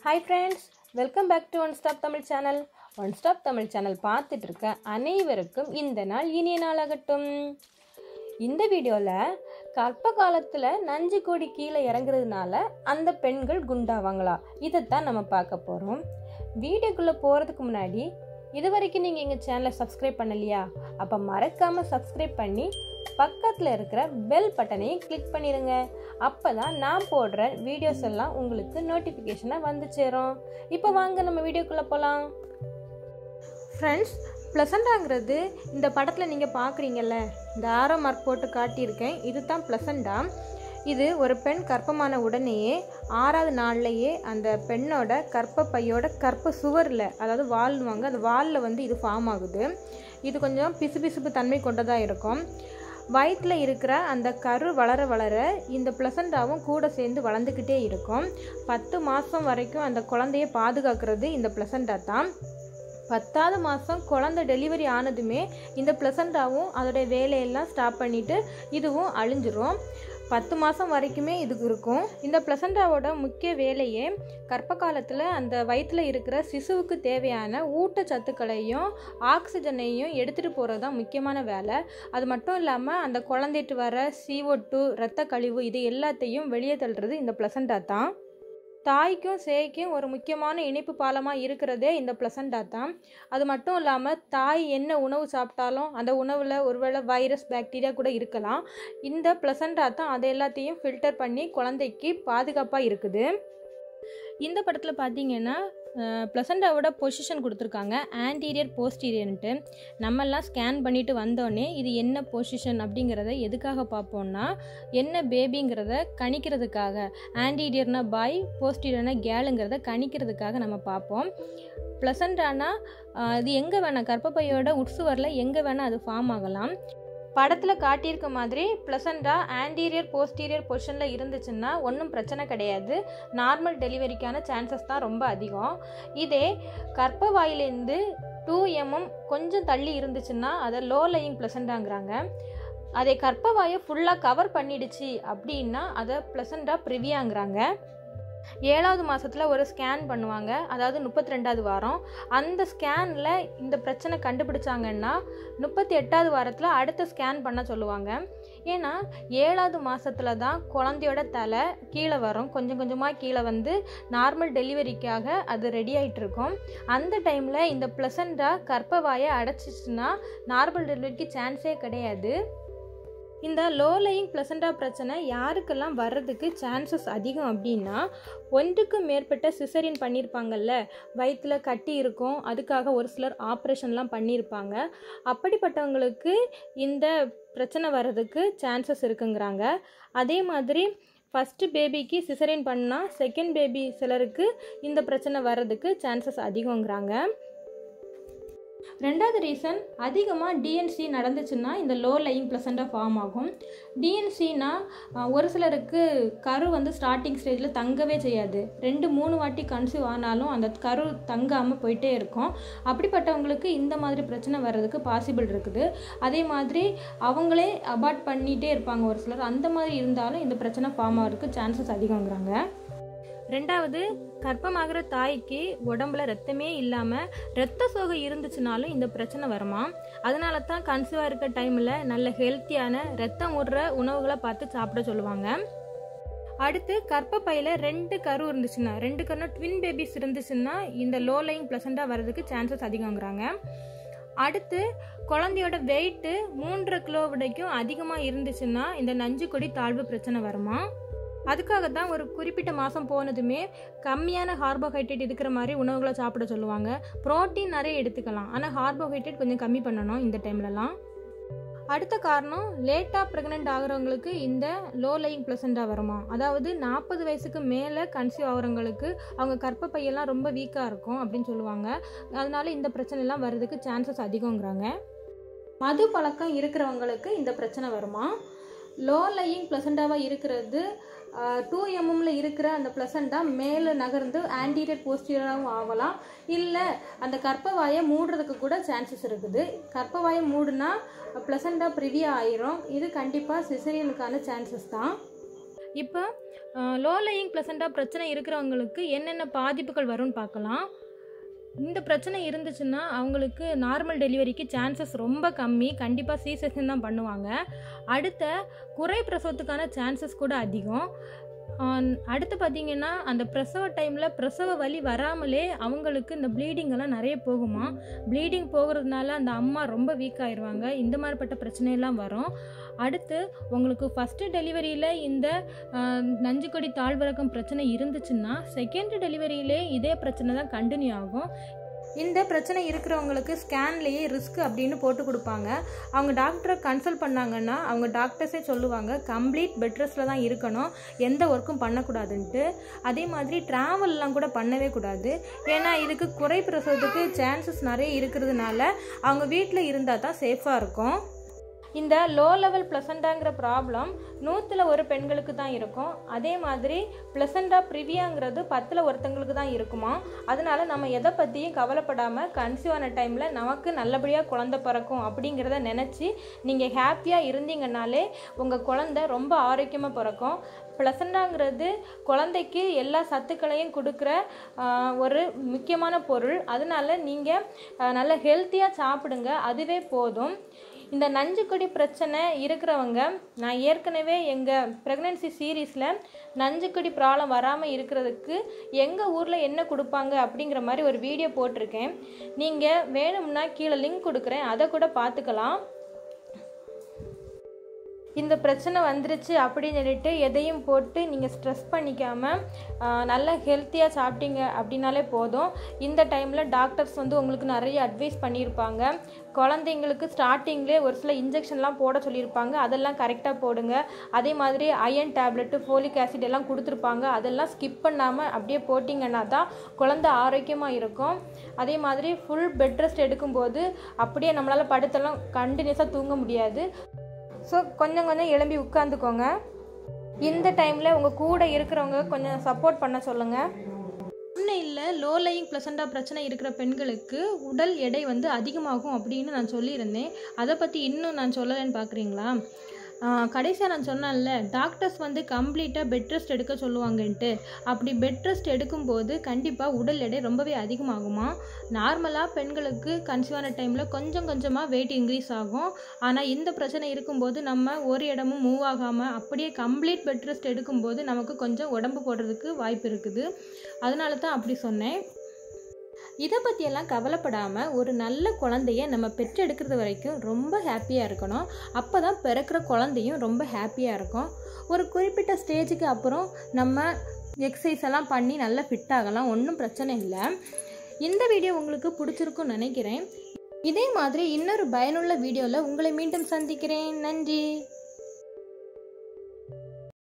hi friends welcome back to one stop Tamil channel one stop Tamil channel பார்த்துட்டு இருக்க அனைவருக்கும் இந்த நாள் இனிய நாளாகட்டும் இந்த வீடியோவில் கர்ப்ப காலத்தில் நஞ்சு கோடி கீழே இறங்குறதுனால அந்த பெண்கள் குண்டாவாங்களா இதைத்தான் நம்ம பார்க்க போகிறோம் வீடியோக்குள்ளே போகிறதுக்கு முன்னாடி இது வரைக்கும் நீங்கள் எங்கள் சேனலை சப்ஸ்கிரைப் பண்ணலையா அப்போ மறக்காமல் சப்ஸ்கிரைப் பண்ணி பக்கத்தில் இருக்கிற பெல் பட்டனையும் கிளிக் பண்ணிடுங்க அப்போ தான் நான் போடுற வீடியோஸ் எல்லாம் உங்களுக்கு நோட்டிஃபிகேஷனாக வந்து சேரும் இப்போ வாங்க நம்ம வீடியோக்குள்ளே போகலாம் ஃப்ரெண்ட்ஸ் ப்ளசண்டாங்கிறது இந்த படத்தில் நீங்கள் பார்க்குறீங்கல்ல இந்த ஆரோ மார்க் போட்டு காட்டியிருக்கேன் இது தான் ப்ளசண்டா இது ஒரு பெண் கர்ப்பமான உடனேயே ஆறாவது நாள்லையே அந்த பெண்ணோட கர்ப்பப்பையோட கர்ப்ப சுவரில் அதாவது வால்வாங்க அந்த வாலில் வந்து இது ஃபார்ம் ஆகுது இது கொஞ்சம் பிசுபிசுப்பு தன்மை கொண்டதாக இருக்கும் வயிற்றில் இருக்கிற அந்த கரு வளர வளர இந்த பிளசண்டாவும் கூட சேர்ந்து வளர்ந்துக்கிட்டே இருக்கும் பத்து மாதம் வரைக்கும் அந்த குழந்தைய பாதுகாக்கிறது இந்த பிளசண்டா தான் பத்தாவது மாதம் குழந்தை டெலிவரி ஆனதுமே இந்த பிளசண்டாவும் அதோடைய வேலையெல்லாம் ஸ்டாப் பண்ணிவிட்டு இதுவும் அழிஞ்சிரும் பத்து மாதம் வரைக்குமே இதுக்கு இருக்கும் இந்த பிளசண்டாவோட முக்கிய வேலையே கர்ப்ப காலத்தில் அந்த வயிற்றில் இருக்கிற சிசுவுக்கு தேவையான ஊட்டச்சத்துக்களையும் ஆக்சிஜனையும் எடுத்துகிட்டு போகிறது தான் முக்கியமான வேலை அது மட்டும் இல்லாமல் அந்த குழந்தைட்டு வர CO2 டூ இரத்த கழிவு இது எல்லாத்தையும் வெளியே தள்ளுறது இந்த பிளசண்டா தான் தாய்க்கும் சேய்க்கும் ஒரு முக்கியமான இணைப்பு பாலமாக இருக்கிறதே இந்த பிளசண்டா தான் அது மட்டும் இல்லாமல் தாய் என்ன உணவு சாப்பிட்டாலும் அந்த உணவில் ஒருவேளை வைரஸ் பாக்டீரியா கூட இருக்கலாம் இந்த பிளசண்டா தான் அதை எல்லாத்தையும் ஃபில்டர் பண்ணி குழந்தைக்கு பாதுகாப்பாக இருக்குது இந்த படத்தில் பார்த்தீங்கன்னா ப்ளசண்டாவோட பொசிஷன் கொடுத்துருக்காங்க ஆன்டீரியர் போஸ்டீரியர்ன்ட்டு நம்மெல்லாம் ஸ்கேன் பண்ணிட்டு வந்தோடனே இது என்ன பொசிஷன் அப்படிங்கிறத எதுக்காக பார்ப்போம்னா என்ன பேபிங்கிறத கணிக்கிறதுக்காக ஆன்டீரியர்னா பாய் போஸ்டீரியர்னா கேளுங்கிறத கணிக்கிறதுக்காக நம்ம பார்ப்போம் ப்ளசண்டானா இது எங்கே வேணால் கர்ப்பப்பையோட உட்சுவரில் எங்கே வேணால் அது ஃபார்ம் ஆகலாம் படத்தில் காட்டியிருக்க மாதிரி ப்ளசண்டா ஆன்டீரியர் போஸ்டீரியர் பொசிஷனில் இருந்துச்சுன்னா ஒன்றும் பிரச்சனை கிடையாது நார்மல் டெலிவரிக்கான சான்சஸ் தான் ரொம்ப அதிகம் இதே கர்ப்பவாயிலேருந்து டூ எம்எம் கொஞ்சம் தள்ளி இருந்துச்சுன்னா அதை லோ லையிங் ப்ளசண்டாங்கிறாங்க அதை கர்ப்பவாயை ஃபுல்லாக கவர் பண்ணிடுச்சு அப்படின்னா அதை ப்ளசண்டா ப்ரிவியாங்கிறாங்க ஏழாவது மாதத்தில் ஒரு ஸ்கேன் பண்ணுவாங்க அதாவது முப்பத்தி ரெண்டாவது வாரம் அந்த ஸ்கேனில் இந்த பிரச்சனை கண்டுபிடிச்சாங்கன்னா முப்பத்தி எட்டாவது வாரத்தில் அடுத்த ஸ்கேன் பண்ண சொல்லுவாங்க ஏன்னா ஏழாவது மாதத்துல தான் குழந்தையோட தலை கீழே வரும் கொஞ்சம் கொஞ்சமாக கீழே வந்து நார்மல் டெலிவரிக்காக அது ரெடி ஆகிட்டு இருக்கும் அந்த டைமில் இந்த ப்ளசண்டா கர்ப்பவாயை அடைச்சிச்சுன்னா நார்மல் டெலிவரிக்கு சான்ஸே கிடையாது இந்த லோ லையிங் ப்ளசண்டா பிரச்சனை யாருக்கெல்லாம் வர்றதுக்கு சான்சஸ் அதிகம் அப்படின்னா ஒன்றுக்கு மேற்பட்ட சிசரின் பண்ணியிருப்பாங்கல்ல வயிற்றில் கட்டி இருக்கும் அதுக்காக ஒரு சிலர் ஆப்ரேஷன்லாம் பண்ணியிருப்பாங்க அப்படிப்பட்டவங்களுக்கு இந்த பிரச்சனை வர்றதுக்கு சான்சஸ் இருக்குங்கிறாங்க அதே மாதிரி ஃபஸ்ட்டு பேபிக்கு சிசரின் பண்ணால் செகண்ட் பேபி சிலருக்கு இந்த பிரச்சனை வர்றதுக்கு சான்சஸ் அதிகங்கிறாங்க ரெண்டாவது ரீசன் அதிகமாக டிஎன்சி நடந்துச்சுன்னா இந்த லோ லையிங் ப்ளசண்டாக ஃபார்ம் ஆகும் டிஎன்சினா ஒரு சிலருக்கு கரு வந்து ஸ்டார்டிங் ஸ்டேஜில் தங்கவே செய்யாது ரெண்டு மூணு வாட்டி கன்சீவ் ஆனாலும் அந்த கரு தங்காமல் போயிட்டே இருக்கும் அப்படிப்பட்டவங்களுக்கு இந்த மாதிரி பிரச்சனை வர்றதுக்கு பாசிபிள் இருக்குது அதே மாதிரி அவங்களே அபார்ட் பண்ணிகிட்டே இருப்பாங்க ஒரு சிலர் அந்த மாதிரி இருந்தாலும் இந்த பிரச்சனை ஃபார்ம் ஆகிறதுக்கு சான்சஸ் அதிகங்கிறாங்க ரெண்டாவது கர்ப்பமாகிற தாய்க்கு உடம்புல ரத்தமே இல்லாமல் ரத்த சோகை இருந்துச்சுனாலும் இந்த பிரச்சனை வருமா அதனால தான் கன்சீவாக இருக்க டைமில் நல்ல ஹெல்த்தியான ரத்தம் விடுற உணவுகளை பார்த்து சாப்பிட சொல்லுவாங்க அடுத்து கர்ப்பப்பையில் ரெண்டு கரு இருந்துச்சுன்னா ரெண்டு கருனா ட்வின் பேபிஸ் இருந்துச்சுன்னா இந்த லோ லைங் ப்ளசண்டாக வர்றதுக்கு சான்சஸ் அதிகங்கிறாங்க அடுத்து குழந்தையோட வெயிட்டு மூன்றரை கிலோ வரைக்கும் அதிகமாக இருந்துச்சுன்னா இந்த நஞ்சு கொடி தாழ்வு பிரச்சனை வருமா அதுக்காக தான் ஒரு குறிப்பிட்ட மாதம் போனதுமே கம்மியான கார்போஹைட்ரேட் இருக்கிற மாதிரி உணவுகளை சாப்பிட சொல்லுவாங்க ப்ரோட்டீன் நிறைய எடுத்துக்கலாம் ஆனால் கார்போஹைட்ரேட் கொஞ்சம் கம்மி பண்ணணும் இந்த டைம்லலாம் அடுத்த காரணம் லேட்டாக ப்ரெக்னென்ட் ஆகிறவங்களுக்கு இந்த லோ லையிங் ப்ளசண்டாக வருமா அதாவது நாற்பது வயசுக்கு மேலே கன்சீவ் ஆகிறவங்களுக்கு அவங்க கர்ப்பப்பையெல்லாம் ரொம்ப வீக்காக இருக்கும் அப்படின்னு சொல்லுவாங்க அதனால இந்த பிரச்சனைலாம் வர்றதுக்கு சான்சஸ் அதிகங்கிறாங்க மது பழக்கம் இருக்கிறவங்களுக்கு இந்த பிரச்சனை வருமா லோ லையிங் ப்ளசண்டாவாக இருக்கிறது டூ எம்எம்ல இருக்கிற அந்த ப்ளசண்டா மேலே நகர்ந்து ஆன்டீரியர் போஸ்டீரியராகவும் ஆகலாம் இல்லை அந்த கர்ப்பவாயை மூடுறதுக்கு கூட சான்சஸ் இருக்குது கர்ப்பவாயை மூடுனா ப்ளசண்டா ப்ரிவியா ஆயிரும் இது கண்டிப்பாக சிசரியனுக்கான சான்சஸ் தான் இப்போ லோ லையிங் ப்ளசண்ட்டாக பிரச்சனை இருக்கிறவங்களுக்கு என்னென்ன பாதிப்புகள் வரும்னு பார்க்கலாம் இந்த பிரச்சனை இருந்துச்சுன்னா அவங்களுக்கு நார்மல் டெலிவரிக்கு சான்சஸ் ரொம்ப கம்மி கண்டிப்பாக சி செக்ஷன் தான் பண்ணுவாங்க அடுத்த குறை பிரசவத்துக்கான சான்சஸ் கூட அதிகம் ஆன், அடுத்து பார்த்தீங்கன்னா அந்த பிரசவ டைமில் பிரசவ வலி வராமலே அவங்களுக்கு இந்த ப்ளீடிங் எல்லாம் நிறைய போகுமா ப்ளீடிங் போகிறதுனால அந்த அம்மா ரொம்ப வீக் ஆயிடுவாங்க இந்த மாதிரிப்பட்ட பிரச்சனையெல்லாம் வரும் அடுத்து உங்களுக்கு ஃபஸ்ட்டு டெலிவரியில் இந்த ஆஹ், நஞ்சுக்கொடி தாழ்விறக்கம் பிரச்சனை இருந்துச்சுன்னா செகண்ட் டெலிவரியிலே இதே பிரச்சனை தான் கண்டினியூ ஆகும் இந்த பிரச்சனை இருக்கிறவங்களுக்கு ஸ்கேன்லேயே ரிஸ்க் அப்படின்னு போட்டு கொடுப்பாங்க அவங்க டாக்டரை கன்சல்ட் பண்ணாங்கன்னா அவங்க டாக்டர்ஸே சொல்லுவாங்க கம்ப்ளீட் பெட் ரெஸ்ட்டில் தான் இருக்கணும் எந்த ஒர்க்கும் பண்ணக்கூடாதுன்ட்டு அதே மாதிரி ட்ராவல்லாம் கூட பண்ணவே கூடாது ஏன்னா இதுக்கு குறை பிரசவத்துக்கு சான்சஸ் நிறைய இருக்கிறதுனால அவங்க வீட்டில் இருந்தால் தான் சேஃபாக இருக்கும் இந்த லோ லெவல் ப்ளசண்டாங்கிற ப்ராப்ளம் நூற்றில் ஒரு பெண்களுக்கு தான் இருக்கும் அதே மாதிரி ப்ளசண்டா ப்ரிவியாங்கிறது பத்தில் ஒருத்தங்களுக்கு தான் இருக்குமா அதனால நம்ம எதை பற்றியும் கவலைப்படாமல் கன்சீவ் ஆன டைமில் நமக்கு நல்லபடியாக குழந்தை பிறக்கும் அப்படிங்கிறத நினச்சி நீங்கள் ஹாப்பியாக இருந்தீங்கனாலே உங்கள் குழந்தை ரொம்ப ஆரோக்கியமாக பிறக்கும் ப்ளசண்டாங்கிறது குழந்தைக்கு எல்லா சத்துக்களையும் கொடுக்குற ஆஹ், ஒரு முக்கியமான பொருள் அதனால நீங்கள் நல்ல ஹெல்த்தியாக சாப்பிடுங்க அதுவே போதும் இந்த நஞ்சுக்கொடி பிரச்சனை இருக்கிறவங்க நான் ஏற்கனவே எங்கள் ப்ரெக்னென்சி சீரீஸில் நஞ்சுக்கொடி ப்ராப்ளம் வராமல் இருக்கிறதுக்கு எங்கள் ஊரில் என்ன கொடுப்பாங்க அப்படிங்கிற மாதிரி ஒரு வீடியோ போட்டிருக்கேன் நீங்கள் வேணும்னா கீழே லிங்க் கொடுக்குறேன் அதை கூட பார்த்துக்கலாம் இந்த பிரச்சனை வந்துருச்சு அப்படின்னு சொல்லிட்டு எதையும் போட்டு நீங்கள் ஸ்ட்ரெஸ் பண்ணிக்காமல் நல்லா ஹெல்த்தியாக சாப்பிட்டீங்க அப்படின்னாலே போதும் இந்த டைமில் டாக்டர்ஸ் வந்து உங்களுக்கு நிறைய அட்வைஸ் பண்ணியிருப்பாங்க குழந்தைங்களுக்கு ஸ்டார்டிங்லேயே ஒரு சில இன்ஜெக்ஷன்லாம் போட சொல்லியிருப்பாங்க அதெல்லாம் கரெக்டாக போடுங்க அதே மாதிரி அயன் டேப்லெட்டு ஃபோலிக் ஆசிட் எல்லாம் கொடுத்துருப்பாங்க அதெல்லாம் ஸ்கிப் பண்ணாமல் அப்படியே போட்டிங்கன்னா தான் குழந்தை ஆரோக்கியமாக இருக்கும் அதே மாதிரி ஃபுல் பெட் ரெஸ்ட் எடுக்கும்போது அப்படியே நம்மளால் படுத்தெல்லாம் கண்டினியூஸாக தூங்க முடியாது ஸோ கொஞ்சம் கொஞ்சம் எழும்பி உட்காந்துக்கோங்க இந்த டைமில் உங்கள் கூட இருக்கிறவங்க கொஞ்சம் சப்போர்ட் பண்ண சொல்லுங்கள் ஒன்றும் இல்லை லோ லையிங் ப்ளசண்டா பிரச்சனை இருக்கிற பெண்களுக்கு உடல் எடை வந்து அதிகமாகும் அப்படின்னு நான் சொல்லியிருந்தேன் அதை பற்றி இன்னும் நான் சொல்லலைன்னு பார்க்குறீங்களா கடைசியாக நான் சொன்னேன்ல டாக்டர்ஸ் வந்து கம்ப்ளீட்டாக பெட் ரெஸ்ட் எடுக்க சொல்லுவாங்கன்ட்டு அப்படி பெட் ரெஸ்ட் எடுக்கும்போது கண்டிப்பாக உடல் எடை ரொம்பவே அதிகமாகுமா நார்மலாக பெண்களுக்கு கன்சீவ் ஆன டைமில் கொஞ்சம் கொஞ்சமாக வெயிட் இன்க்ரீஸ் ஆகும் ஆனால் இந்த பிரச்சனை இருக்கும்போது நம்ம ஒரு இடமும் மூவ் ஆகாமல் அப்படியே கம்ப்ளீட் பெட் ரெஸ்ட் எடுக்கும்போது நமக்கு கொஞ்சம் உடம்பு போடுறதுக்கு வாய்ப்பு இருக்குது அதனால தான் அப்படி சொன்னேன் இதை பற்றியெல்லாம் கவலைப்படாமல் ஒரு நல்ல குழந்தைய நம்ம பெற்றெடுக்கிறது வரைக்கும் ரொம்ப ஹாப்பியாக இருக்கணும் அப்போ தான் பிறக்கிற குழந்தையும் ரொம்ப ஹாப்பியாக இருக்கும் ஒரு குறிப்பிட்ட ஸ்டேஜுக்கு அப்புறம் நம்ம எக்ஸசைஸ் எல்லாம் பண்ணி நல்லா ஃபிட் ஆகலாம் ஒன்றும் பிரச்சனை இல்லை இந்த வீடியோ உங்களுக்கு பிடிச்சிருக்கும்னு நினைக்கிறேன் இதே மாதிரி இன்னொரு பயனுள்ள வீடியோவில் உங்களை மீண்டும் சந்திக்கிறேன் நன்றி